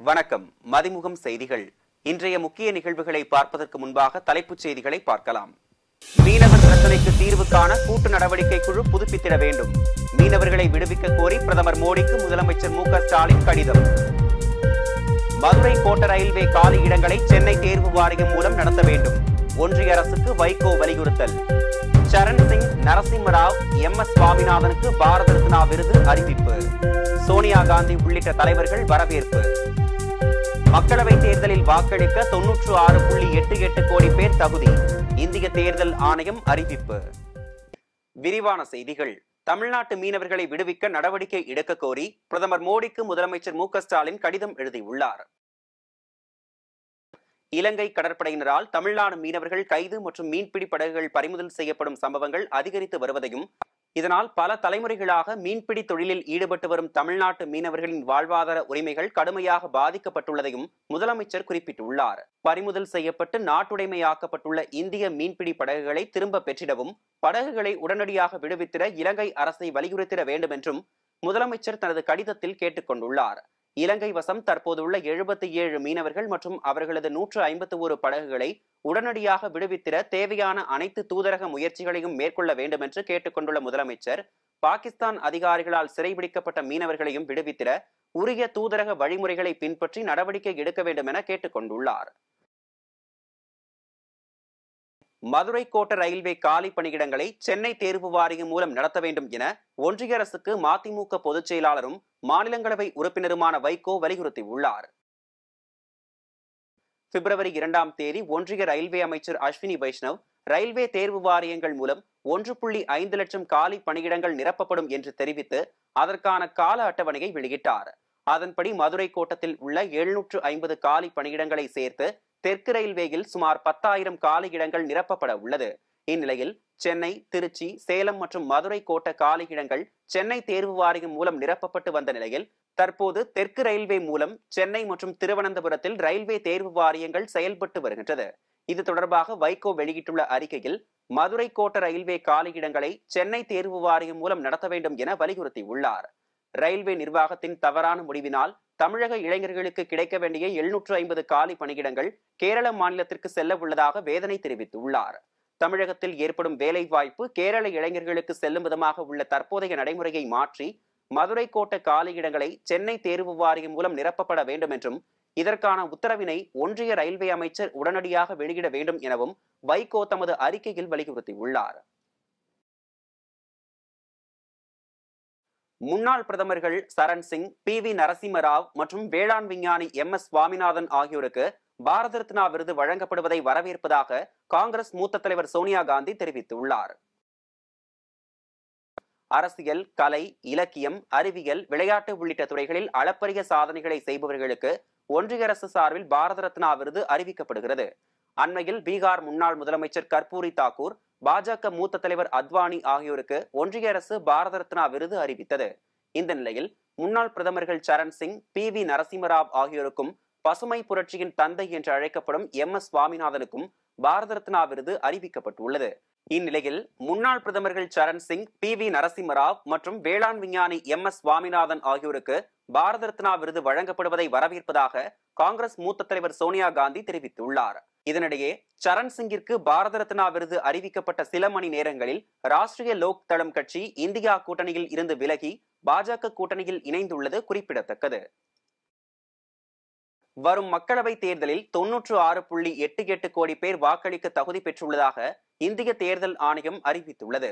வணக்கம் மதிமுகம் செய்திகள் இன்றைய முக்கிய நிகழ்வுகளை பார்ப்பதற்கு முன்பாக தலைப்புச் செய்திகளை பார்க்கலாம் மீனவர் பிரச்சனைக்கு தீர்வு காண கூட்டு நடவடிக்கை குழு புதுப்பித்திட வேண்டும் மீனவர்களை விடுவிக்க கோரி பிரதமர் மோடிக்கு முதலமைச்சர் மு க ஸ்டாலின் கடிதம் மதுரை கோட்ட ரயில்வே காலி இடங்களை சென்னை தேர்வு வாரியம் மூலம் நடத்த வேண்டும் ஒன்றிய அரசுக்கு வைகோ வலியுறுத்தல் சரண் சிங் நரசிம்மராவ் எம் எஸ் சுவாமிநாதனுக்கு பாரத ரத்னா விருது அறிவிப்பு சோனியா காந்தி உள்ளிட்ட தலைவர்கள் வரவேற்பு மக்களவைத் தேர்தலில் வாக்களிக்க தொன்னூற்று ஆறு புள்ளி எட்டு எட்டு கோடி பேர் தகுதி இந்திய தேர்தல் ஆணையம் அறிவிப்பு விரிவான செய்திகள் தமிழ்நாட்டு மீனவர்களை விடுவிக்க நடவடிக்கை எடுக்க கோரி பிரதமர் மோடிக்கு முதலமைச்சர் மு க ஸ்டாலின் கடிதம் எழுதியுள்ளார் இலங்கை கடற்படையினரால் தமிழ்நாடு மீனவர்கள் கைது மற்றும் மீன்பிடி படகுகள் பறிமுதல் செய்யப்படும் சம்பவங்கள் அதிகரித்து வருவதையும் இதனால் பல தலைமுறைகளாக மீன்பிடி தொழிலில் ஈடுபட்டு வரும் தமிழ்நாட்டு மீனவர்களின் வாழ்வாதார உரிமைகள் கடுமையாக பாதிக்கப்பட்டுள்ளதையும் முதலமைச்சர் குறிப்பிட்டுள்ளார் பறிமுதல் செய்யப்பட்டு நாட்டுடைமையாக்கப்பட்டுள்ள இந்திய மீன்பிடி படகுகளை திரும்ப பெற்றிடவும் படகுகளை உடனடியாக விடுவித்திட இலங்கை அரசை வலியுறுத்திட வேண்டும் என்றும் முதலமைச்சர் தனது கடிதத்தில் கேட்டுக் கொண்டுள்ளார் இலங்கை வசம் தற்போதுள்ள எழுபத்தி ஏழு மீனவர்கள் மற்றும் அவர்களது நூற்று ஐம்பத்தி ஒரு படகுகளை உடனடியாக விடுவித்திட தேவையான அனைத்து தூதரக முயற்சிகளையும் மேற்கொள்ள வேண்டும் என்று கேட்டுக்கொண்டுள்ள முதலமைச்சர் பாகிஸ்தான் அதிகாரிகளால் சிறைபிடிக்கப்பட்ட மீனவர்களையும் விடுவித்திட உரிய தூதரக வழிமுறைகளை பின்பற்றி நடவடிக்கை எடுக்க வேண்டும் என கேட்டுக்கொண்டுள்ளார் மதுரை கோட்ட ரயில்வே காலி பணியிடங்களை சென்னை தேர்வு வாரியம் மூலம் நடத்த வேண்டும் என ஒன்றிய அரசுக்கு மதிமுக பொதுச் செயலாளரும் மாநிலங்களவை உறுப்பினருமான வைகோ வலியுறுத்தியுள்ளார் பிப்ரவரி இரண்டாம் தேதி ஒன்றிய ரயில்வே அமைச்சர் அஸ்வினி வைஷ்ணவ் ரயில்வே தேர்வு வாரியங்கள் மூலம் ஒன்று புள்ளி ஐந்து லட்சம் காலி பணியிடங்கள் நிரப்பப்படும் என்று தெரிவித்து அதற்கான கால அட்டவணையை வெளியிட்டார் அதன்படி மதுரை கோட்டத்தில் உள்ள எழுநூற்று ஐம்பது காலி பணியிடங்களை சேர்த்து தெற்கு ரயில்வேயில் சுமார் பத்தாயிரம் காலி இடங்கள் நிரப்பப்பட உள்ளது இந்நிலையில் சென்னை திருச்சி சேலம் மற்றும் மதுரை கோட்ட காலி இடங்கள் சென்னை தேர்வு வாரியம் மூலம் நிரப்பப்பட்டு வந்த நிலையில் தற்போது தெற்கு ரயில்வே மூலம் சென்னை மற்றும் திருவனந்தபுரத்தில் ரயில்வே தேர்வு வாரியங்கள் செயல்பட்டு வருகின்றது இது தொடர்பாக வைகோ வெளியிட்டுள்ள அறிக்கையில் மதுரை கோட்ட ரயில்வே காலியிடங்களை சென்னை தேர்வு வாரியம் மூலம் நடத்த வேண்டும் என வலியுறுத்தியுள்ளார் ரயில்வே நிர்வாகத்தின் தவறான முடிவினால் தமிழக இளைஞர்களுக்கு கிடைக்க வேண்டிய எழுநூற்று ஐம்பது காலி பணியிடங்கள் கேரள மாநிலத்திற்கு செல்ல உள்ளதாக வேதனை தெரிவித்துள்ளார் தமிழகத்தில் ஏற்படும் வேலை வாய்ப்பு கேரள இளைஞர்களுக்கு செல்லும் விதமாக உள்ள தற்போதைய நடைமுறையை மாற்றி மதுரை கோட்ட காலியிடங்களை சென்னை தேர்வு வாரியம் மூலம் நிரப்பப்பட வேண்டும் என்றும் இதற்கான உத்தரவினை ஒன்றிய ரயில்வே அமைச்சர் உடனடியாக வெளியிட வேண்டும் எனவும் வைகோ தமது அறிக்கையில் வலியுறுத்தியுள்ளார் முன்னாள் பிரதமர்கள் சரண் சிங் பி வி நரசிம்மராவ் மற்றும் வேளாண் விஞ்ஞானி எம் எஸ் சுவாமிநாதன் ஆகியோருக்கு பாரத ரத்னா விருது வழங்கப்படுவதை வரவேற்பதாக காங்கிரஸ் மூத்த தலைவர் சோனியா காந்தி தெரிவித்துள்ளார் அரசியல் கலை இலக்கியம் அறிவியல் விளையாட்டு உள்ளிட்ட துறைகளில் அளப்பரிய சாதனைகளை செய்பவர்களுக்கு ஒன்றிய அரசு சார்பில் பாரத ரத்னா விருது அறிவிக்கப்படுகிறது அண்மையில் பீகார் முன்னாள் முதலமைச்சர் கர்பூரி தாக்கூர் பாஜக மூத்த தலைவர் அத்வானி ஆகியோருக்கு ஒன்றிய அரசு பாரத ரத்னா விருது அறிவித்தது இந்த நிலையில் முன்னாள் பிரதமர்கள் சரண் சிங் பி வி நரசிம்மராவ் ஆகியோருக்கும் பசுமை புரட்சியின் தந்தை என்று அழைக்கப்படும் எம் எஸ் சுவாமிநாதனுக்கும் பாரத ரத்னா விருது அறிவிக்கப்பட்டுள்ளது இந்நிலையில் முன்னாள் பிரதமர்கள் சரண் சிங் பி வி நரசிம்மராவ் மற்றும் வேளாண் விஞ்ஞானி எம் எஸ் சுவாமிநாதன் ஆகியோருக்கு பாரத ரத்னா விருது வழங்கப்படுவதை வரவேற்பதாக காங்கிரஸ் மூத்த தலைவர் சோனியா காந்தி தெரிவித்துள்ளார் இதனிடையே சரண் சிங்கிற்கு பாரத ரத்னா விருது அறிவிக்கப்பட்ட சில மணி நேரங்களில் ராஷ்டிரிய லோக் தளம் கட்சி இந்தியா கூட்டணியில் இருந்து விலகி பாஜக கூட்டணியில் இணைந்துள்ளது குறிப்பிடத்தக்கது வரும் மக்களவை தேர்தலில் தொன்னூற்று ஆறு புள்ளி எட்டு எட்டு கோடி பேர் வாக்களிக்க தகுதி பெற்றுள்ளதாக இந்திய தேர்தல் ஆணையம் அறிவித்துள்ளது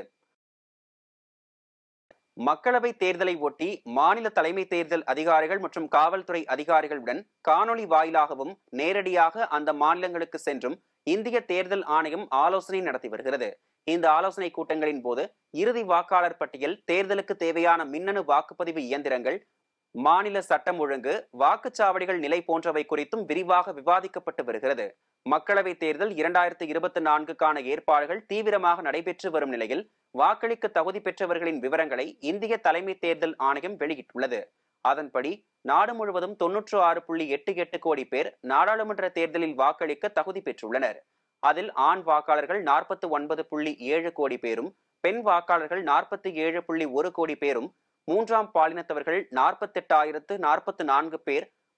மக்களவை தேர்தலை ஒட்டி மாநில தலைமை தேர்தல் அதிகாரிகள் மற்றும் காவல்துறை அதிகாரிகளுடன் காணொலி வாயிலாகவும் நேரடியாக அந்த மாநிலங்களுக்கு சென்றும் இந்திய தேர்தல் ஆணையம் ஆலோசனை நடத்தி வருகிறது இந்த ஆலோசனை கூட்டங்களின் போது இறுதி வாக்காளர் பட்டியல் தேர்தலுக்கு தேவையான மின்னணு வாக்குப்பதிவு இயந்திரங்கள் மாநில சட்டம் ஒழுங்கு வாக்குச்சாவடிகள் நிலை போன்றவை குறித்தும் விரிவாக விவாதிக்கப்பட்டு வருகிறது மக்களவை தேர்தல் இரண்டாயிரத்தி இருபத்தி நான்குக்கான ஏற்பாடுகள் தீவிரமாக நடைபெற்று வரும் நிலையில் வாக்களிக்க தகுதி பெற்றவர்களின் விவரங்களை இந்திய தலைமை தேர்தல் ஆணையம் வெளியிட்டுள்ளது அதன்படி நாடு முழுவதும் தொன்னூற்று ஆறு புள்ளி எட்டு எட்டு கோடி பேர் நாடாளுமன்ற தேர்தலில் வாக்களிக்க தகுதி பெற்றுள்ளனர் அதில் ஆண் வாக்காளர்கள் நாற்பத்தி ஒன்பது புள்ளி ஏழு கோடி பேரும் பெண் வாக்காளர்கள் நாற்பத்தி ஏழு புள்ளி ஒரு கோடி பேரும் மூன்றாம் பாலினத்தவர்கள் நாற்பத்தெட்டாயிரத்து நாற்பத்தி நான்கு பேர்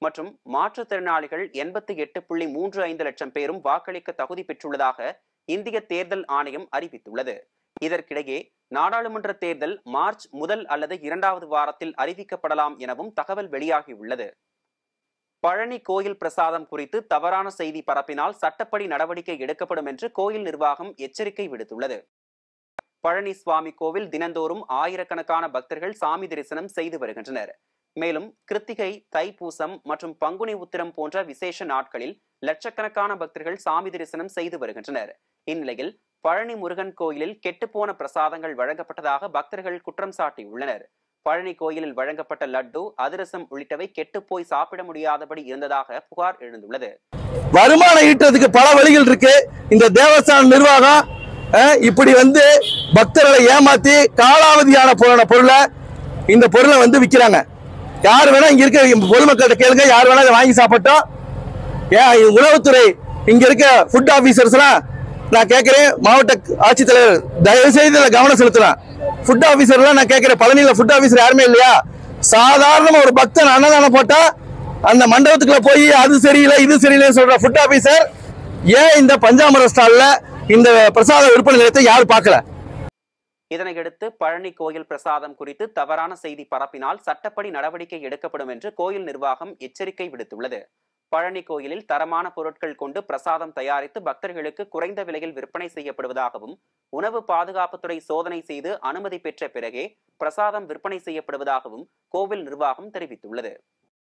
மற்றும் மாற்றுத்திறனாளிகள் எண்பத்தி எட்டு புள்ளி மூன்று ஐந்து லட்சம் பேரும் வாக்களிக்க தகுதி பெற்றுள்ளதாக இந்திய தேர்தல் ஆணையம் அறிவித்துள்ளது இதற்கிடையே நாடாளுமன்ற தேர்தல் மார்ச் முதல் அல்லது இரண்டாவது வாரத்தில் அறிவிக்கப்படலாம் எனவும் தகவல் வெளியாகியுள்ளது பழனி கோயில் பிரசாதம் குறித்து தவறான செய்தி பரப்பினால் சட்டப்படி நடவடிக்கை எடுக்கப்படும் என்று கோயில் நிர்வாகம் எச்சரிக்கை விடுத்துள்ளது பழனி சுவாமி கோவில் தினந்தோறும் ஆயிரக்கணக்கான பக்தர்கள் சாமி தரிசனம் செய்து வருகின்றனர் மேலும் கிருத்திகை தைப்பூசம் மற்றும் பங்குனி உத்திரம் போன்ற விசேஷ நாட்களில் லட்சக்கணக்கான பக்தர்கள் சாமி தரிசனம் செய்து வருகின்றனர் இந்நிலையில் பழனி முருகன் கோயிலில் கெட்டுப்போன பிரசாதங்கள் வழங்கப்பட்டதாக பக்தர்கள் குற்றம் சாட்டியுள்ளனர் பழனி கோயிலில் வழங்கப்பட்ட லட்டு அதிரசம் உள்ளிட்டவை கெட்டுப்போய் சாப்பிட முடியாதபடி இருந்ததாக புகார் எழுந்துள்ளது வருமானம் ஈட்டுறதுக்கு பல வழிகள் இருக்கு இந்த தேவஸ்தான நிர்வாகம் அஹ், இப்படி வந்து பக்தர்களை ஏமாத்தி காலாவதியான பொருளை பொருளை இந்த பொருளை வந்து விற்கிறாங்க யார் வேணா இங்க இருக்க பொதுமக்கள்கிட்ட கேளுங்க யார் வேணா இதை வாங்கி சாப்பிட்டோம் ஏன் இது உணவுத்துறை இங்க இருக்க ஃபுட் ஆபீசர்ஸ்லாம் நான் கேட்கிறேன் மாவட்ட ஆட்சித்தலைவர் தயவு செய்து இதுல கவனம் செலுத்தலாம் ஃபுட் ஆபீசர்லாம் நான் கேட்கிறேன் பழனியில ஃபுட் ஆபீசர் யாருமே இல்லையா சாதாரண ஒரு பக்தன் அன்னதானம் போட்டா அந்த மண்டபத்துக்குள்ள போய் அது சரியில்லை இது சரியில்லைன்னு சொல்ற ஃபுட் ஆபீசர் ஏன் இந்த பஞ்சாமர ஸ்டால்ல இந்த பிரசாத விற்பனை நிலையத்தை யார் பார்க்கல இதனையடுத்து பழனி கோயில் பிரசாதம் குறித்து தவறான செய்தி பரப்பினால் சட்டப்படி நடவடிக்கை எடுக்கப்படும் என்று கோயில் நிர்வாகம் எச்சரிக்கை விடுத்துள்ளது பழனி கோயிலில் தரமான பொருட்கள் கொண்டு பிரசாதம் தயாரித்து பக்தர்களுக்கு குறைந்த விலையில் விற்பனை செய்யப்படுவதாகவும் உணவு பாதுகாப்புத்துறை சோதனை செய்து அனுமதி பெற்ற பிறகே பிரசாதம் விற்பனை செய்யப்படுவதாகவும் கோவில் நிர்வாகம் தெரிவித்துள்ளது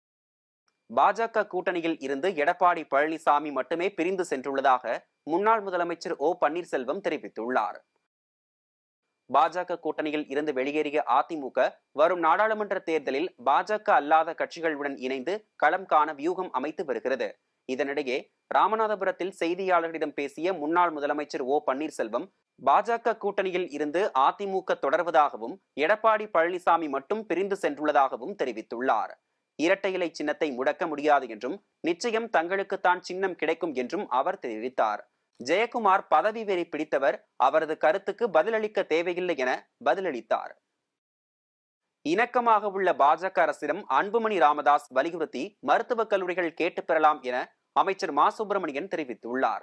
பாஜக கூட்டணியில் இருந்து எடப்பாடி பழனிசாமி மட்டுமே பிரிந்து சென்றுள்ளதாக முன்னாள் முதலமைச்சர் ஓ பன்னீர்செல்வம் தெரிவித்துள்ளார் பாஜக கூட்டணியில் இருந்து வெளியேறிய அதிமுக வரும் நாடாளுமன்ற தேர்தலில் பாஜக அல்லாத கட்சிகளுடன் இணைந்து களம் காண வியூகம் அமைத்து வருகிறது இதனிடையே ராமநாதபுரத்தில் செய்தியாளர்களிடம் பேசிய முன்னாள் முதலமைச்சர் ஓ பன்னீர்செல்வம் பாஜக கூட்டணியில் இருந்து அதிமுக தொடர்வதாகவும் எடப்பாடி பழனிசாமி மட்டும் பிரிந்து சென்றுள்ளதாகவும் தெரிவித்துள்ளார் இரட்டை இலை சின்னத்தை முடக்க முடியாது என்றும் நிச்சயம் தங்களுக்குத்தான் சின்னம் கிடைக்கும் என்றும் அவர் தெரிவித்தார் ஜெயக்குமார் பதவி வெறி பிடித்தவர் அவரது கருத்துக்கு பதிலளிக்க தேவையில்லை என பதிலளித்தார் இணக்கமாக உள்ள பாஜக அரசிடம் அன்புமணி ராமதாஸ் வலியுறுத்தி மருத்துவக் கல்லூரிகள் கேட்டு பெறலாம் என அமைச்சர் மா சுப்பிரமணியன் தெரிவித்துள்ளார்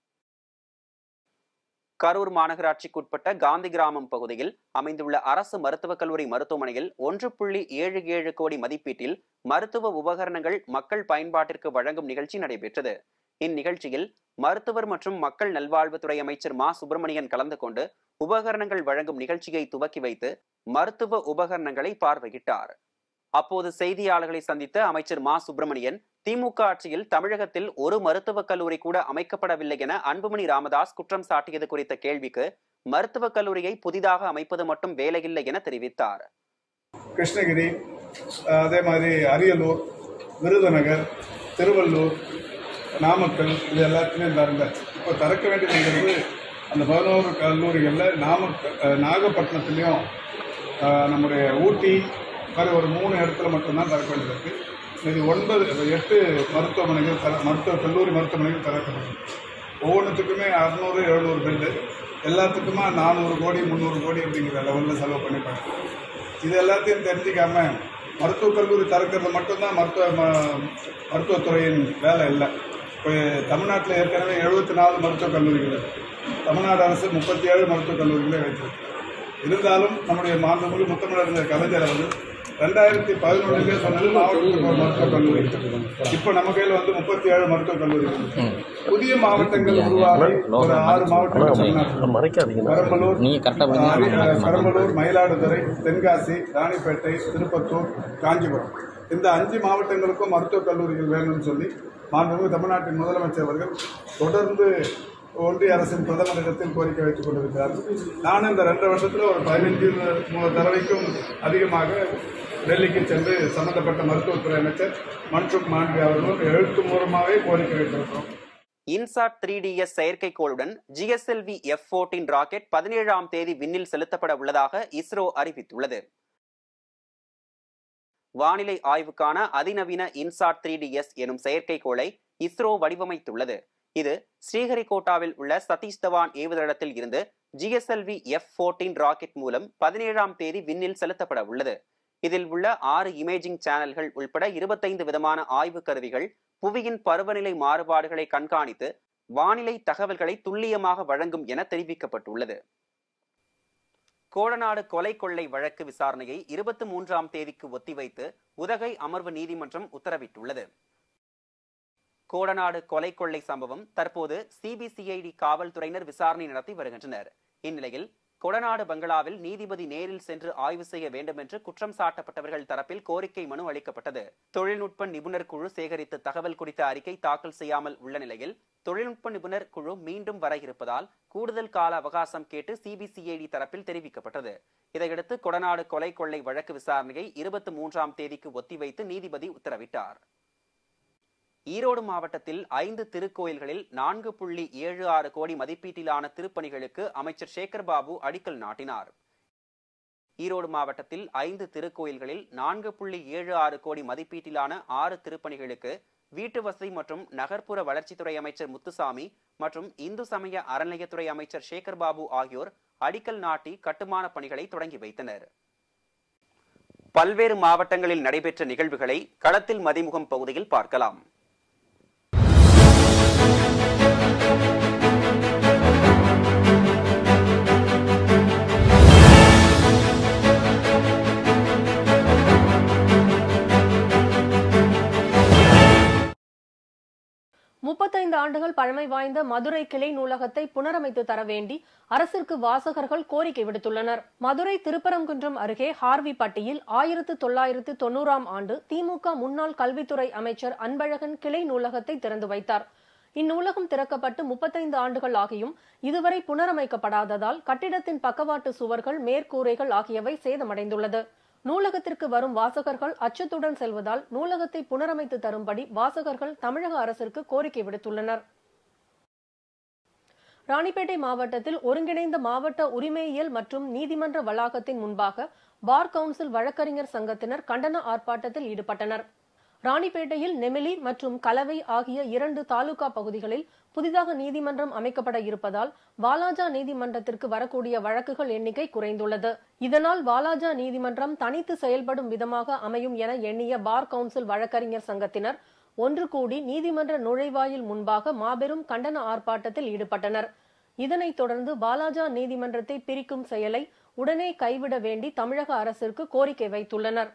கரூர் மாநகராட்சிக்குட்பட்ட காந்தி கிராமம் பகுதியில் அமைந்துள்ள அரசு மருத்துவக் கல்லூரி மருத்துவமனையில் ஒன்று புள்ளி ஏழு ஏழு கோடி மதிப்பீட்டில் மருத்துவ உபகரணங்கள் மக்கள் பயன்பாட்டிற்கு வழங்கும் நிகழ்ச்சி நடைபெற்றது இந்நிகழ்ச்சியில் மருத்துவர் மற்றும் மக்கள் நல்வாழ்வுத்துறை அமைச்சர் மா சுப்பிரமணியன் கலந்து கொண்டு உபகரணங்கள் வழங்கும் நிகழ்ச்சியை துவக்கி வைத்து மருத்துவ உபகரணங்களை பார்வையிட்டார் அப்போது செய்தியாளர்களை சந்தித்த அமைச்சர் மா சுப்பிரமணியன் திமுக ஆட்சியில் தமிழகத்தில் ஒரு மருத்துவக் கல்லூரி கூட அமைக்கப்படவில்லை என அன்புமணி ராமதாஸ் குற்றம் சாட்டியது குறித்த கேள்விக்கு மருத்துவக் கல்லூரியை புதிதாக அமைப்பது மட்டும் வேலையில்லை என தெரிவித்தார் கிருஷ்ணகிரி அஹ் அதே மாதிரி அரியலூர் விருதுநகர் திருவள்ளூர் நாமக்கல் இது எல்லாத்துலேயும் திறந்தாச்சு இப்போ திறக்க வேண்டியதுங்கிறது அந்த பதினோரு கல்லூரிகளில் நாமக்கல் அஹ் நாகப்பட்டினத்துலேயும் அஹ் நம்முடைய ஊட்டி மாதிரி ஒரு மூணு இடத்துல மட்டும்தான் திறக்க வேண்டியது இருக்குது இது ஒன்பது எட்டு மருத்துவமனைகள் தர மருத்துவ கல்லூரி மருத்துவமனைகள் திறக்கப்படும் ஒவ்வொன்றுத்துக்குமே அறநூறு எழுநூறு பெட்டு எல்லாத்துக்குமா நானூறு கோடி முந்நூறு கோடி அப்படிங்கிற லெவலில் செலவு பண்ணி பண்ணுறோம் இது எல்லாத்தையும் தெரிஞ்சுக்காம மருத்துவக் கல்லூரி திறக்கிறது மட்டும்தான் மருத்துவ ம- மருத்துவத்துறையின் வேலை இல்லை இப்போ தமிழ்நாட்டில் ஏற்கனவே எழுபத்தி நாலு மருத்துவக் கல்லூரிகள் இருக்கு. தமிழ்நாடு அரசு முப்பத்தி ஏழு மருத்துவக் கல்லூரிகளை வைத்திருக்கு இருந்தாலும் நம்முடைய மாண்புமிகு முத்தமிழறிஞர் கலைஞர் அவர்கள் ரெண்டாயிரத்தி பதினொன்றுலேயே சொன்னது மாவட்டத்துக்கு ஒரு மருத்துவக் கல்லூரி இருக்கு. இப்போ நம்ம கையில் வந்து முப்பத்தி ஏழு மருத்துவக் கல்லூரிகள் இருக்கு. புதிய மாவட்டங்கள் உருவாகி ஒரு ஆறு மாவட்டங்கள் தமிழ்நாட்டில் மறைக்காதீங்க பெரம்பலூர் நீங்க கரெக்டா பண்ணி ஆ, பெரம்பலூர் மயிலாடுதுறை தென்காசி ராணிப்பேட்டை திருப்பத்தூர் காஞ்சிபுரம் இந்த அஞ்சு மாவட்டங்களுக்கும் மருத்துவக் கல்லூரிகள் வேணும்னு சொல்லி மாண்புமிகு தமிழ்நாட்டின் முதலமைச்சர் அவர்கள் தொடர்ந்து ஒன்றிய அரசின் பிரதமரிடத்தில் கோரிக்கை வைத்துக் கொண்டிருக்கிறார்கள் நான் இந்த ரெண்டு வருஷத்துல ஒரு பதினைஞ்சு மு- தடவைக்கும் அதிகமாக டெல்லிக்கு சென்று சம்பந்தப்பட்ட மருத்துவத்துறை அமைச்சர் மன்சுக் மாண்டவியா அவர்களும் எழுத்து மூலமாகவே கோரிக்கை வைத்திருக்கிறோம் இன்சாட் த்ரீ டிஎஸ் செயற்கைக்கோளுடன் ஜிஎஸ்எல்வி எஃப் போர்டீன் ராக்கெட் பதினேழாம் தேதி விண்ணில் செலுத்தப்பட உள்ளதாக இஸ்ரோ அறிவித்துள்ளது வானிலை ஆய்வுக்கான அதிநவீன இன்சாட் த்ரீ டிஎஸ் எனும் செயற்கைக்கோளை இஸ்ரோ வடிவமைத்துள்ளது இது ஸ்ரீஹரிகோட்டாவில் உள்ள சதீஷ் தவான் ஏவுதளத்தில் இருந்து ஜிஎஸ்எல்வி எஃப் போர்டீன் ராக்கெட் மூலம் பதினேழாம் தேதி விண்ணில் செலுத்தப்பட உள்ளது இதில் உள்ள ஆறு இமேஜிங் சேனல்கள் உட்பட இருபத்தைந்து விதமான ஆய்வு கருவிகள் புவியின் பருவநிலை மாறுபாடுகளை கண்காணித்து வானிலை தகவல்களை துல்லியமாக வழங்கும் என தெரிவிக்கப்பட்டுள்ளது கோடநாடு கொலை கொள்ளை வழக்கு விசாரணையை இருபத்தி மூன்றாம் தேதிக்கு ஒத்திவைத்து உதகை அமர்வு நீதிமன்றம் உத்தரவிட்டுள்ளது கோடநாடு கொலை கொள்ளை சம்பவம் தற்போது சிபிசிஐடி காவல்துறையினர் விசாரணை நடத்தி வருகின்றனர் இந்நிலையில் கொடநாடு பங்களாவில் நீதிபதி நேரில் சென்று ஆய்வு செய்ய வேண்டும் என்று குற்றம் சாட்டப்பட்டவர்கள் தரப்பில் கோரிக்கை மனு அளிக்கப்பட்டது தொழில்நுட்ப நிபுணர் குழு சேகரித்த தகவல் குறித்த அறிக்கை தாக்கல் செய்யாமல் உள்ள நிலையில் தொழில்நுட்ப நிபுணர் குழு மீண்டும் வர இருப்பதால் கூடுதல் கால அவகாசம் கேட்டு சிபிசிஐடி தரப்பில் தெரிவிக்கப்பட்டது இதையடுத்து கொடநாடு கொலை கொள்ளை வழக்கு விசாரணையை இருபத்தி மூன்றாம் தேதிக்கு ஒத்திவைத்து நீதிபதி உத்தரவிட்டார் ஈரோடு மாவட்டத்தில் ஐந்து திருக்கோயில்களில் நான்கு புள்ளி ஏழு ஆறு கோடி மதிப்பீட்டிலான திருப்பணிகளுக்கு அமைச்சர் சேகர் பாபு அடிக்கல் நாட்டினார் ஈரோடு மாவட்டத்தில் ஐந்து திருக்கோயில்களில் நான்கு புள்ளி ஏழு ஆறு கோடி மதிப்பீட்டிலான ஆறு திருப்பணிகளுக்கு வீட்டு வசதி மற்றும் நகர்ப்புற வளர்ச்சித்துறை அமைச்சர் முத்துசாமி மற்றும் இந்து சமய அறநிலையத்துறை அமைச்சர் சேகர் பாபு ஆகியோர் அடிக்கல் நாட்டி கட்டுமான பணிகளை தொடங்கி வைத்தனர் பல்வேறு மாவட்டங்களில் நடைபெற்ற நிகழ்வுகளை களத்தில் மதிமுகம் பகுதியில் பார்க்கலாம் முப்பத்தைந்து ஆண்டுகள் பழமை வாய்ந்த மதுரை கிளை நூலகத்தை புனரமைத்து தர வேண்டி அரசிற்கு வாசகர்கள் கோரிக்கை விடுத்துள்ளனர் மதுரை திருப்பரங்குன்றம் அருகே ஹார்விப்பட்டியில் ஆயிரத்து தொள்ளாயிரத்து தொண்ணூறாம் ஆண்டு திமுக முன்னாள் கல்வித்துறை அமைச்சர் அன்பழகன் கிளை நூலகத்தை திறந்து வைத்தார் இந்நூலகம் திறக்கப்பட்டு முப்பத்தைந்து ஆண்டுகள் ஆகியும் இதுவரை புனரமைக்கப்படாததால் கட்டிடத்தின் பக்கவாட்டு சுவர்கள் மேற்கூரைகள் ஆகியவை சேதமடைந்துள்ளது நூலகத்திற்கு வரும் வாசகர்கள் அச்சத்துடன் செல்வதால் நூலகத்தை புனரமைத்து தரும்படி வாசகர்கள் தமிழக அரசிற்கு கோரிக்கை விடுத்துள்ளனர் ராணிப்பேட்டை மாவட்டத்தில் ஒருங்கிணைந்த மாவட்ட உரிமையியல் மற்றும் நீதிமன்ற வளாகத்தின் முன்பாக பார் கவுன்சில் வழக்கறிஞர் சங்கத்தினர் கண்டன ஆர்ப்பாட்டத்தில் ஈடுபட்டனர் ராணிப்பேட்டையில் நெமிலி மற்றும் கலவை ஆகிய இரண்டு தாலுகா பகுதிகளில் புதிதாக நீதிமன்றம் அமைக்கப்பட இருப்பதால் வாலாஜா நீதிமன்றத்திற்கு வரக்கூடிய வழக்குகள் எண்ணிக்கை குறைந்துள்ளது இதனால் வாலாஜா நீதிமன்றம் தனித்து செயல்படும் விதமாக அமையும் என எண்ணிய பார் கவுன்சில் வழக்கறிஞர் சங்கத்தினர் ஒன்று கூடி நீதிமன்ற நுழைவாயில் முன்பாக மாபெரும் கண்டன ஆர்ப்பாட்டத்தில் ஈடுபட்டனர் இதனைத் தொடர்ந்து வாலாஜா நீதிமன்றத்தை பிரிக்கும் செயலை உடனே கைவிட வேண்டி தமிழக அரசிற்கு கோரிக்கை வைத்துள்ளனர்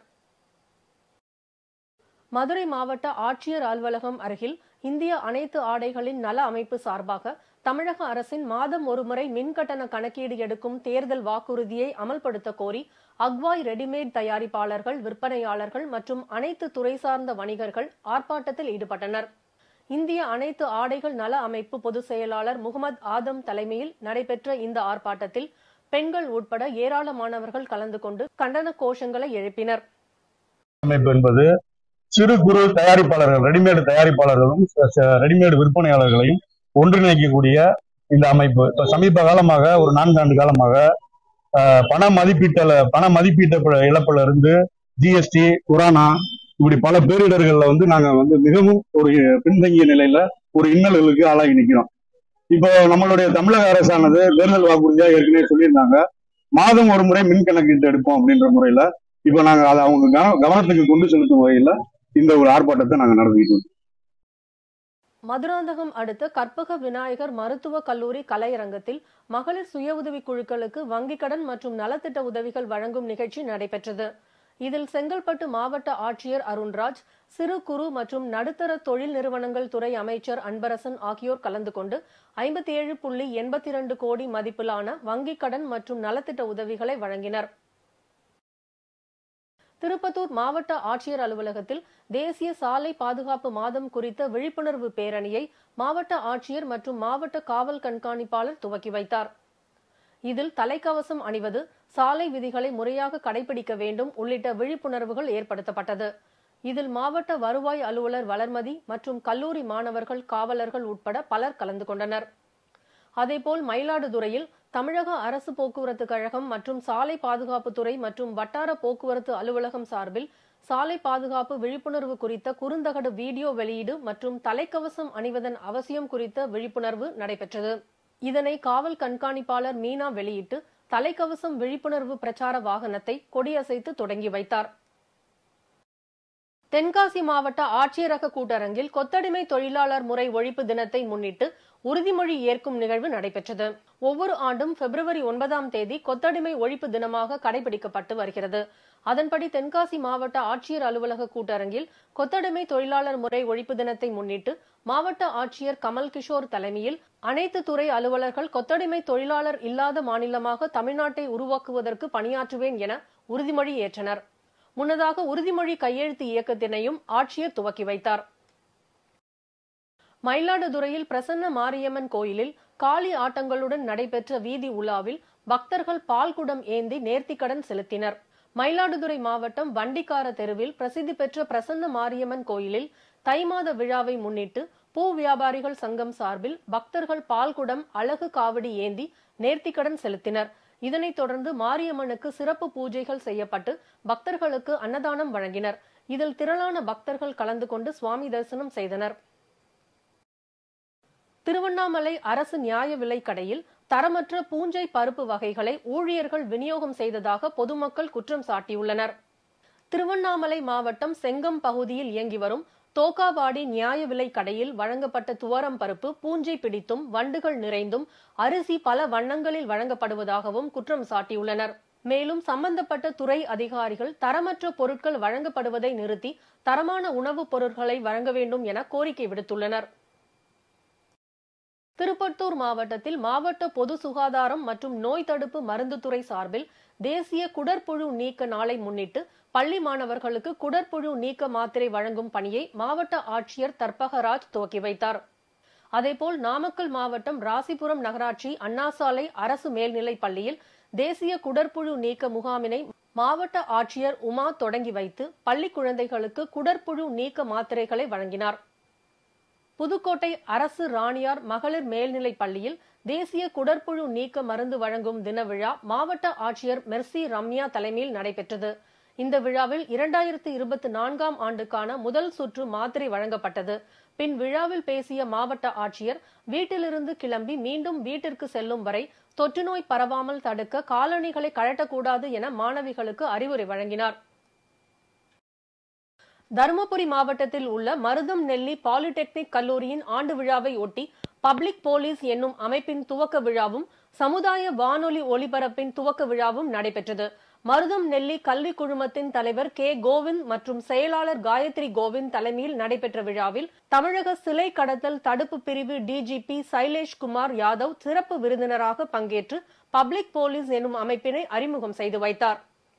மதுரை மாவட்ட ஆட்சியர் அலுவலகம் அருகில் இந்திய அனைத்து ஆடைகளின் நல அமைப்பு சார்பாக தமிழக அரசின் மாதம் ஒருமுறை மின்கட்டண கணக்கீடு எடுக்கும் தேர்தல் வாக்குறுதியை அமல்படுத்த கோரி அக்வாய் ரெடிமேட் தயாரிப்பாளர்கள் விற்பனையாளர்கள் மற்றும் அனைத்து துறை சார்ந்த வணிகர்கள் ஆர்ப்பாட்டத்தில் ஈடுபட்டனர் இந்திய அனைத்து ஆடைகள் நல அமைப்பு பொதுச் செயலாளர் முகமது ஆதம் தலைமையில் நடைபெற்ற இந்த ஆர்ப்பாட்டத்தில் பெண்கள் உட்பட ஏராளமானவர்கள் கலந்து கொண்டு கண்டன கோஷங்களை எழுப்பினர் அமைப்பு என்பது சிறு குறு தயாரிப்பாளர்கள் ரெடிமேடு தயாரிப்பாளர்களும் ச- ச- ரெடிமேடு விற்பனையாளர்களையும் ஒன்றிணைக்கக்கூடிய இந்த அமைப்பு இப்ப சமீப காலமாக ஒரு நான்காண்டு காலமாக அஹ், பண மதிப்பீட்டல பண மதிப்பீட்ட ப- இழப்புல இருந்து ஜிஎஸ்டி குரானா இப்படி பல பேரிடர்கள்ல வந்து நாங்க வந்து மிகவும் ஒரு பின்தங்கிய நிலையில ஒரு இன்னல்களுக்கு ஆளாகி நிக்கிறோம் இப்போ நம்மளுடைய தமிழக அரசானது தேர்தல் வாக்குறுதியா ஏற்கனவே சொல்லியிருந்தாங்க மாதம் ஒரு முறை மின் கணக்கீட்டு எடுப்போம் அப்படின்ற முறையில இப்போ நாங்க அதை அவங்க கவன- கவனத்துக்கு கொண்டு செலுத்தும் வகையில இந்த ஒரு ஆர்ப்பாட்டத்தை நாங்க நடத்திட்டு இருக்கோம் மதுராந்தகம் அடுத்த கற்பக விநாயகர் மருத்துவக் கல்லூரி கலையரங்கத்தில் மகளிர் சுய உதவிக் குழுக்களுக்கு வங்கிக் கடன் மற்றும் நலத்திட்ட உதவிகள் வழங்கும் நிகழ்ச்சி நடைபெற்றது இதில் செங்கல்பட்டு மாவட்ட ஆட்சியர் அருண்ராஜ் சிறு குறு மற்றும் நடுத்தர தொழில் நிறுவனங்கள் துறை அமைச்சர் அன்பரசன் ஆகியோர் கலந்து கொண்டு ஐம்பத்தி ஏழு புள்ளி எண்பத்தி இரண்டு கோடி மதிப்பிலான வங்கிக் கடன் மற்றும் நலத்திட்ட உதவிகளை வழங்கினர் திருப்பத்தூர் மாவட்ட ஆட்சியர் அலுவலகத்தில் தேசிய சாலை பாதுகாப்பு மாதம் குறித்த விழிப்புணர்வு பேரணியை மாவட்ட ஆட்சியர் மற்றும் மாவட்ட காவல் கண்காணிப்பாளர் துவக்கி வைத்தார் இதில் தலைக்கவசம் அணிவது சாலை விதிகளை முறையாக கடைபிடிக்க வேண்டும் உள்ளிட்ட விழிப்புணர்வுகள் ஏற்படுத்தப்பட்டது இதில் மாவட்ட வருவாய் அலுவலர் வளர்மதி மற்றும் கல்லூரி மாணவர்கள் காவலர்கள் உட்பட பலர் கலந்து கொண்டனர் அதேபோல் மயிலாடுதுறையில் தமிழக அரசு போக்குவரத்து கழகம் மற்றும் சாலை பாதுகாப்புத்துறை மற்றும் வட்டார போக்குவரத்து அலுவலகம் சார்பில் சாலை பாதுகாப்பு விழிப்புணர்வு குறித்த குறுந்தகடு வீடியோ வெளியீடு மற்றும் தலைக்கவசம் அணிவதன் அவசியம் குறித்த விழிப்புணர்வு நடைபெற்றது இதனை காவல் கண்காணிப்பாளர் மீனா வெளியிட்டு தலைக்கவசம் விழிப்புணர்வு பிரச்சார வாகனத்தை கொடியசைத்து தொடங்கி வைத்தார் தென்காசி மாவட்ட ஆட்சியரக கூட்டரங்கில் கொத்தடிமை தொழிலாளர் முறை ஒழிப்பு தினத்தை முன்னிட்டு உறுதிமொழி ஏற்கும் நிகழ்வு நடைபெற்றது ஒவ்வொரு ஆண்டும் பிப்ரவரி ஒன்பதாம் தேதி கொத்தடிமை ஒழிப்பு தினமாக கடைபிடிக்கப்பட்டு வருகிறது அதன்படி தென்காசி மாவட்ட ஆட்சியர் அலுவலக கூட்டரங்கில் கொத்தடிமை தொழிலாளர் முறை ஒழிப்பு தினத்தை முன்னிட்டு மாவட்ட ஆட்சியர் கமல் கிஷோர் தலைமையில் அனைத்து துறை அலுவலர்கள் கொத்தடிமை தொழிலாளர் இல்லாத மாநிலமாக தமிழ்நாட்டை உருவாக்குவதற்கு பணியாற்றுவேன் என உறுதிமொழி ஏற்றனர் முன்னதாக உறுதிமொழி கையெழுத்து இயக்கத்தினையும் ஆட்சியர் துவக்கி வைத்தார் மயிலாடுதுறையில் பிரசன்ன மாரியம்மன் கோயிலில் காளி ஆட்டங்களுடன் நடைபெற்ற வீதி உலாவில் பக்தர்கள் பால்குடம் ஏந்தி நேர்த்திக்கடன் செலுத்தினர் மயிலாடுதுறை மாவட்டம் வண்டிக்கார தெருவில் பிரசித்தி பெற்ற பிரசன்ன மாரியம்மன் கோயிலில் தை மாத விழாவை முன்னிட்டு பூ வியாபாரிகள் சங்கம் சார்பில் பக்தர்கள் பால்குடம் அழகு காவடி ஏந்தி நேர்த்திக்கடன் செலுத்தினர் இதனைத் தொடர்ந்து மாரியம்மனுக்கு சிறப்பு பூஜைகள் செய்யப்பட்டு பக்தர்களுக்கு அன்னதானம் வழங்கினர் இதில் திரளான பக்தர்கள் கலந்து கொண்டு சுவாமி தரிசனம் செய்தனர் திருவண்ணாமலை அரசு நியாய விலைக் கடையில் தரமற்ற பூஞ்சை பருப்பு வகைகளை ஊழியர்கள் விநியோகம் செய்ததாக பொதுமக்கள் குற்றம் சாட்டியுள்ளனர் திருவண்ணாமலை மாவட்டம் செங்கம் பகுதியில் இயங்கி வரும் தோக்காவாடி நியாய விலை கடையில் வழங்கப்பட்ட துவரம் பருப்பு பூஞ்சை பிடித்தும் வண்டுகள் நிறைந்தும் அரிசி பல வண்ணங்களில் வழங்கப்படுவதாகவும் குற்றம் சாட்டியுள்ளனர் மேலும் சம்பந்தப்பட்ட துறை அதிகாரிகள் தரமற்ற பொருட்கள் வழங்கப்படுவதை நிறுத்தி தரமான உணவுப் பொருட்களை வழங்க வேண்டும் என கோரிக்கை விடுத்துள்ளனர் திருப்பத்தூர் மாவட்டத்தில் மாவட்ட பொது சுகாதாரம் மற்றும் நோய் தடுப்பு மருந்துத்துறை சார்பில் தேசிய குடற்புழு நீக்க நாளை முன்னிட்டு பள்ளி மாணவர்களுக்கு குடற்புழு நீக்க மாத்திரை வழங்கும் பணியை மாவட்ட ஆட்சியர் தர்பகராஜ் துவக்கி வைத்தார் அதேபோல் நாமக்கல் மாவட்டம் ராசிபுரம் நகராட்சி அண்ணாசாலை அரசு மேல்நிலைப் பள்ளியில் தேசிய குடற்புழு நீக்க முகாமினை மாவட்ட ஆட்சியர் உமா தொடங்கி வைத்து பள்ளி குழந்தைகளுக்கு குடற்புழு நீக்க மாத்திரைகளை வழங்கினார் புதுக்கோட்டை அரசு ராணியார் மகளிர் மேல்நிலைப் பள்ளியில் தேசிய குடற்புழு நீக்க மருந்து வழங்கும் தின விழா மாவட்ட ஆட்சியர் மெர்சி ரம்யா தலைமையில் நடைபெற்றது இந்த விழாவில் இரண்டாயிரத்து இருபத்தி நான்காம் ஆண்டுக்கான முதல் சுற்று மாத்திரை வழங்கப்பட்டது பின் விழாவில் பேசிய மாவட்ட ஆட்சியர் வீட்டிலிருந்து கிளம்பி மீண்டும் வீட்டிற்கு செல்லும் வரை தொற்றுநோய் பரவாமல் தடுக்க காலணிகளை கழட்டக்கூடாது என மாணவிகளுக்கு அறிவுரை வழங்கினார் தருமபுரி மாவட்டத்தில் உள்ள மருதம் நெல்லி பாலிடெக்னிக் கல்லூரியின் ஆண்டு விழாவை ஒட்டி பப்ளிக் போலீஸ் என்னும் அமைப்பின் துவக்க விழாவும் சமுதாய வானொலி ஒலிபரப்பின் துவக்க விழாவும் நடைபெற்றது மருதம் நெல்லி கல்வி குழுமத்தின் தலைவர் கே கோவிந்த் மற்றும் செயலாளர் காயத்ரி கோவிந்த் தலைமையில் நடைபெற்ற விழாவில் தமிழக சிலை கடத்தல் தடுப்பு பிரிவு டிஜிபி சைலேஷ் குமார் யாதவ் சிறப்பு விருந்தினராக பங்கேற்று பப்ளிக் போலீஸ் என்னும் அமைப்பினை அறிமுகம் செய்து வைத்தார்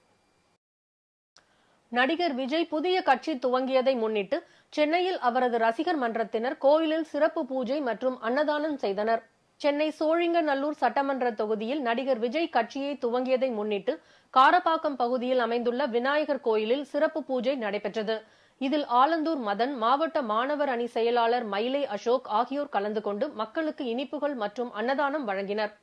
நடிகர் விஜய் புதிய கட்சி துவங்கியதை முன்னிட்டு சென்னையில் அவரது ரசிகர் மன்றத்தினர் கோயிலில் சிறப்பு பூஜை மற்றும் அன்னதானம் செய்தனர் சென்னை சோழிங்கநல்லூர் சட்டமன்ற தொகுதியில் நடிகர் விஜய் கட்சியை துவங்கியதை முன்னிட்டு காரப்பாக்கம் பகுதியில் அமைந்துள்ள விநாயகர் கோயிலில் சிறப்பு பூஜை நடைபெற்றது இதில் ஆலந்தூர் மதன் மாவட்ட மாணவர் அணி செயலாளர் மயிலை அசோக் ஆகியோர் கலந்து கொண்டு மக்களுக்கு இனிப்புகள் மற்றும் அன்னதானம் வழங்கினர்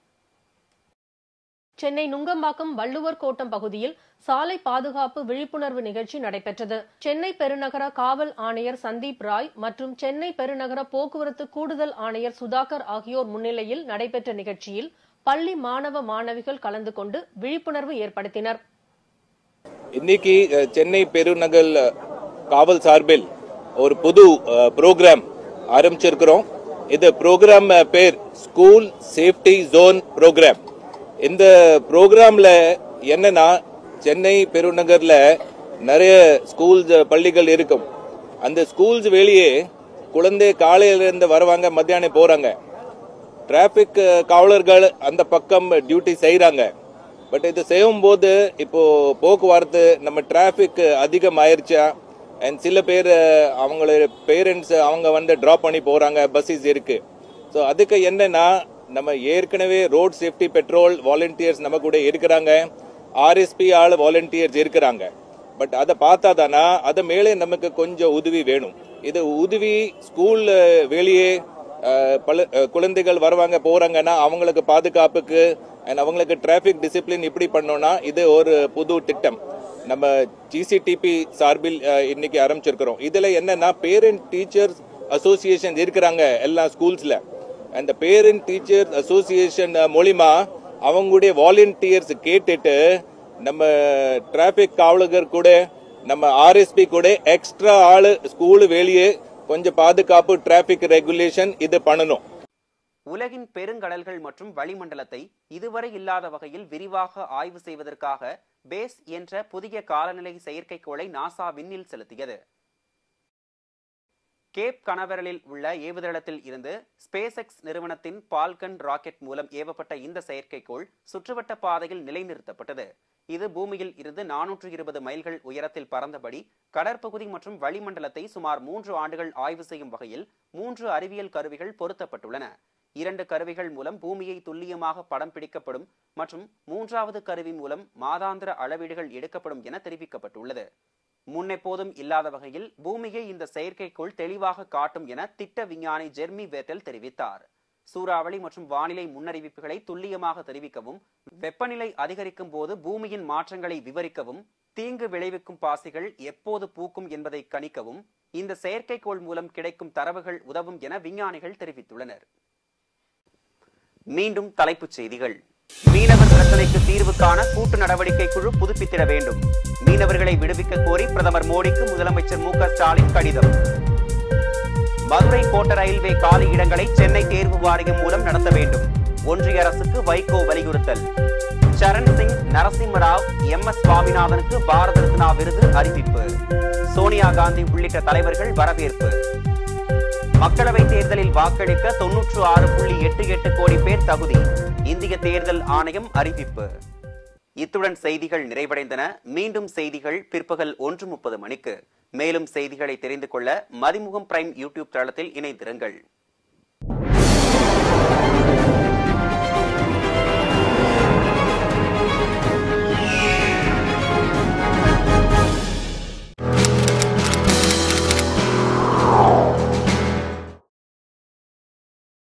சென்னை நுங்கம்பாக்கம் வள்ளுவர் கோட்டம் பகுதியில் சாலை பாதுகாப்பு விழிப்புணர்வு நிகழ்ச்சி நடைபெற்றது சென்னை பெருநகர காவல் ஆணையர் சந்தீப் ராய் மற்றும் சென்னை பெருநகர போக்குவரத்து கூடுதல் ஆணையர் சுதாகர் ஆகியோர் முன்னிலையில் நடைபெற்ற நிகழ்ச்சியில் பள்ளி மாணவ மாணவிகள் கலந்து கொண்டு விழிப்புணர்வு ஏற்படுத்தினர் இன்னைக்கு அஹ், சென்னை பெருநகர் அஹ், காவல் சார்பில் ஒரு புது ப்ரோக்ராம் ஆரம்பிச்சிருக்கிறோம் இது ப்ரோக்ராம் பேர் ஸ்கூல் சேஃப்டி ஜோன் ப்ரோக்ராம் இந்த ப்ரோக்ராம்ல என்னன்னா சென்னை பெருநகர்ல நிறைய ஸ்கூல்ஸ் பள்ளிகள் இருக்கும் அந்த ஸ்கூல்ஸ் வெளியே குழந்தை காலையில இருந்து வருவாங்க மத்தியானம் போறாங்க டிராபிக் காவலர்கள் அந்த பக்கம் டியூட்டி செய்றாங்க பட் இது செய்யும்போது இப்போ போக்குவரத்து நம்ம டிராபிக் அதிகம் ஆயிருச்சா அண்ட் சில பேர் அவங்களோட பேரண்ட்ஸ் அவங்க வந்து டிராப் பண்ணி போறாங்க பஸ்ஸஸ் இருக்கு ஸோ அதுக்கு என்னன்னா நம்ம ஏற்கனவே ரோட் சேஃப்டி பெட்ரோல் வாலண்டியர்ஸ் நம்ம கூட இருக்கிறாங்க ஆர்எஸ்பி ஆள் வாலண்டியர்ஸ் இருக்கிறாங்க பட் அதை பார்த்தா தானா அது மேலே நமக்கு கொஞ்சம் உதவி வேணும் இது உதவி ஸ்கூல் வெளியே அஹ், பல அஹ், குழந்தைகள் வருவாங்க போறாங்கன்னா அவங்களுக்கு பாதுகாப்புக்கு அண்ட் அவங்களுக்கு டிராஃபிக் டிசிப்ளின் இப்படி பண்ணோம்னா இது ஒரு புது திட்டம் நம்ம ஜிசிடிபி சார்பில் அஹ், இன்னைக்கு ஆரம்பிச்சிருக்கிறோம் இதுல என்னன்னா பேரண்ட் டீச்சர்ஸ் அசோசியேஷன் இருக்கிறாங்க எல்லா ஸ்கூல்ஸ்ல அந்த பேரண்ட் டீச்சர்ஸ் அசோசியேஷன் மூலிமா அவங்களுடைய வாலண்டியர்ஸ் கேட்டுட்டு நம்ம டிராஃபிக் காவலர்கள் கூட நம்ம ஆர்எஸ்பி கூட எக்ஸ்ட்ரா ஆளு ஸ்கூல் வெளியே கொஞ்சம் பாதுகாப்பு டிராபிக் ரெகுலேஷன் இது பண்ணணும் உலகின் பெருங்கடல்கள் மற்றும் வளிமண்டலத்தை இதுவரை இல்லாத வகையில் விரிவாக ஆய்வு செய்வதற்காக பேஸ் என்ற புதிய காலநிலை செயற்கைக்கோளை நாசா விண்ணில் செலுத்தியது கேப் கனவரலில் உள்ள ஏவுதளத்தில் இருந்து ஸ்பேஸ் எக்ஸ் நிறுவனத்தின் பால்கன் ராக்கெட் மூலம் ஏவப்பட்ட இந்த செயற்கைக்கோள் சுற்றுவட்ட பாதையில் நிலைநிறுத்தப்பட்டது இது பூமியில் இருந்து நானூற்று இருபது மைல்கள் உயரத்தில் பறந்தபடி கடற்பகுதி மற்றும் வளிமண்டலத்தை சுமார் மூன்று ஆண்டுகள் ஆய்வு செய்யும் வகையில் மூன்று அறிவியல் கருவிகள் பொருத்தப்பட்டுள்ளன இரண்டு கருவிகள் மூலம் பூமியை துல்லியமாக படம் பிடிக்கப்படும் மற்றும் மூன்றாவது கருவி மூலம் மாதாந்திர அளவீடுகள் எடுக்கப்படும் என தெரிவிக்கப்பட்டுள்ளது முன்னெப்போதும் இல்லாத வகையில் பூமியை இந்த செயற்கைக்கோள் தெளிவாக காட்டும் என திட்ட விஞ்ஞானி ஜெர்மி வேட்டல் தெரிவித்தார் சூறாவளி மற்றும் வானிலை முன்னறிவிப்புகளை துல்லியமாக தெரிவிக்கவும் வெப்பநிலை அதிகரிக்கும் போது பூமியின் மாற்றங்களை விவரிக்கவும் தீங்கு விளைவிக்கும் பாசிகள் எப்போது பூக்கும் என்பதை கணிக்கவும் இந்த செயற்கைக்கோள் மூலம் கிடைக்கும் தரவுகள் உதவும் என விஞ்ஞானிகள் தெரிவித்துள்ளனர் மீண்டும் தலைப்புச் செய்திகள் மீனவர் பிரச்சனைக்கு தீர்வு காண கூட்டு நடவடிக்கை குழு புதுப்பித்திட வேண்டும் மீனவர்களை விடுவிக்க கோரி பிரதமர் மோடிக்கு முதலமைச்சர் மு க ஸ்டாலின் கடிதம் மதுரை கோட்ட ரயில்வே காலி இடங்களை சென்னை தேர்வு வாரியம் மூலம் நடத்த வேண்டும் ஒன்றிய அரசுக்கு வைகோ வலியுறுத்தல் சரண் சிங் நரசிம்மராவ் எம் எஸ் சுவாமிநாதனுக்கு பாரத ரத்னா விருது அறிவிப்பு சோனியா காந்தி உள்ளிட்ட தலைவர்கள் வரவேற்பு மக்களவைத் தேர்தலில் வாக்களிக்க தொன்னூற்று ஆறு புள்ளி எட்டு எட்டு கோடி பேர் தகுதி இந்திய தேர்தல் ஆணையம் அறிவிப்பு இத்துடன் செய்திகள் நிறைவடைந்தன மீண்டும் செய்திகள் பிற்பகல் ஒன்று முப்பது மணிக்கு மேலும் செய்திகளை தெரிந்து கொள்ள மதிமுகம் பிரைம் யூடியூப் தளத்தில் இணைந்திருங்கள்